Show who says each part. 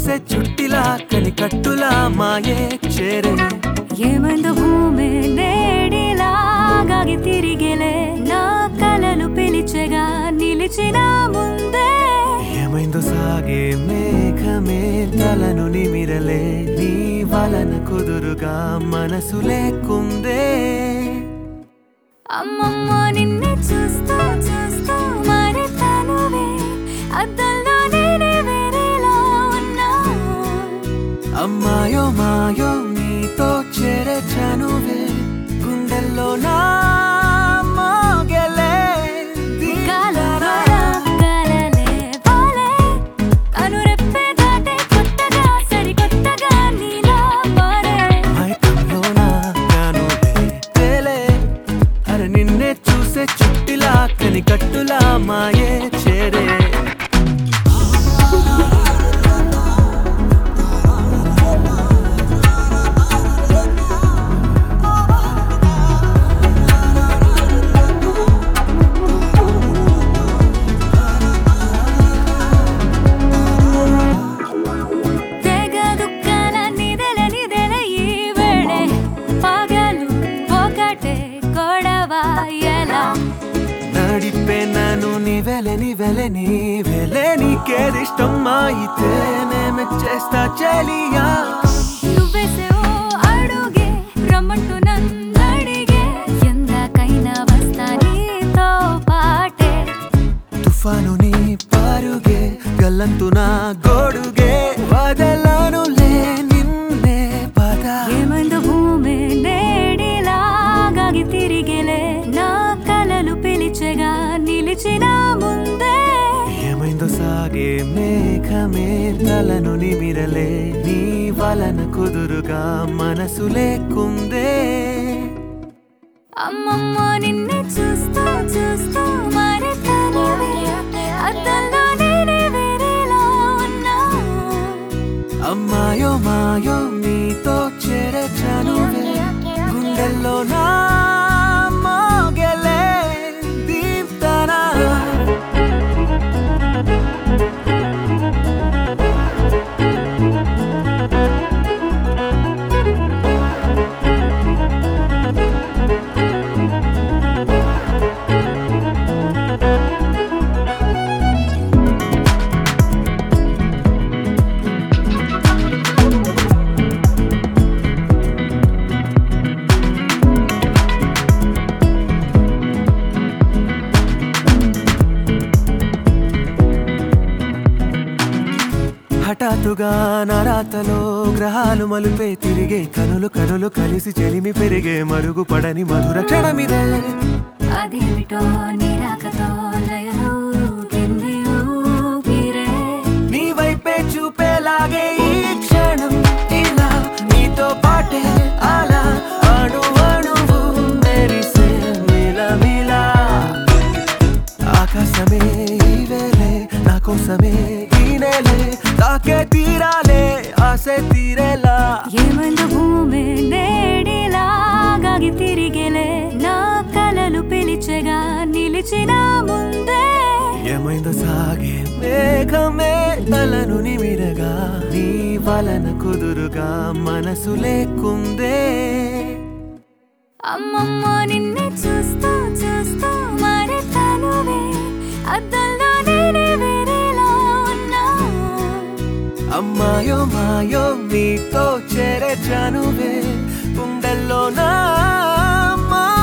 Speaker 1: చూసే చుట్టిలా కనికట్టులా మాయే చేరే
Speaker 2: ఏమందు భూమి నేడిలాగాగి తిరిగేలే నా కలలు పిలిచెగా నిలిచిన ముందే
Speaker 1: ఏమైందో సాగే మేఘమే తలను నిమిరలే నీ వలన కుదురుగా మనసు లేకుందే
Speaker 2: అమ్మమ్మ నిన్నే చూస్తూ చూస్తూ మరి తనువే అద్దంలో నేనే వేరేలా ఉన్నా
Speaker 1: అమ్మాయో మాయో నీతో చేరే చనువే గుండెల్లో నా మోగెలే
Speaker 2: గాలరా గాలలే వాలే కనురెప్పే దాటే కొత్తగా సరికొత్తగా నీలా మారే
Speaker 1: మైకంలో నా కనువే తేలే అరే నిన్నే చూసే చుట్టిలా కనికట్టులా మాయే చేరే
Speaker 2: తెగ దుఃఖాల నిదల నిదల ఈ వేళೆ పగలు ఒకటే గొడవ ఎలా
Speaker 1: నడిపే నన్ను నీవెలే నీవెలే నీవెలే నీకేదిష్టం అయితే నేమె చేస్తా చెలియా
Speaker 2: నువ్వేసే ఓ అడుగే రమ్మంటూ నన్నడిగే ఎందాకైనా వస్తా నీతో పాటే
Speaker 1: తుఫాను నీ పారుగే గల్లంతు నా గోడుగే వదలను లే నిన్నే పద
Speaker 2: ఏమందు భూమి నేడిలాగాగి తిరిగేలే నా కలలు పిలిచెగా నిలిచిన ముందే
Speaker 1: ఏమైందో సాగే మేఘమే తలను నిమిరలే నీ వలన కుదురుగా మనసు లేకుందే
Speaker 2: అమ్మమ్మ నిన్నే చూస్తూ చూస్తూ మరి తనువే అద్దంలో నేనే వేరేలా ఉన్నా
Speaker 1: అమ్మాయో మాయో నీతో చేరే చనువే గుండెల్లో నా మోగెలే దీప్తనా హఠాత్తుగా నరాతలో గ్రహాలు మలుపే తిరిగే కనులు కనులు కలిసి చెలిమి పెరిగే మరుగు పడని మధుర క్షణమిదే
Speaker 2: అదేమిటో నిరాకతో లయలో కింది ఊపిరే
Speaker 1: నీ వైపే చూపేలాగే ఈ క్షణం ఇలా నీతో పాటే అలా అణు అణువు మెరిసే మిలమిలా ఆకాశమే ఈ వేలే నా కోసమే ఈ నేలే తాకే తీరాలే ఆసే తీరేలా
Speaker 2: ఏమందు భూమి నేడిలాగాగి తిరిగేలే నా కలలు పిలిచెగా నిలిచిన ముందే
Speaker 1: ఏమైందో సాగే మేఘమే తలను నిమిరగా నీ వలన కుదురుగా మనసు లేకుందే
Speaker 2: అమ్మమ్మ నిన్నే చూస్తూ చూస్తూ మరి తనువే అద్దంలో నేనే వేరేలా ఉన్నా
Speaker 1: అమ్మాయో మాయో నీతో చేరే చనువే గుండెల్లో నా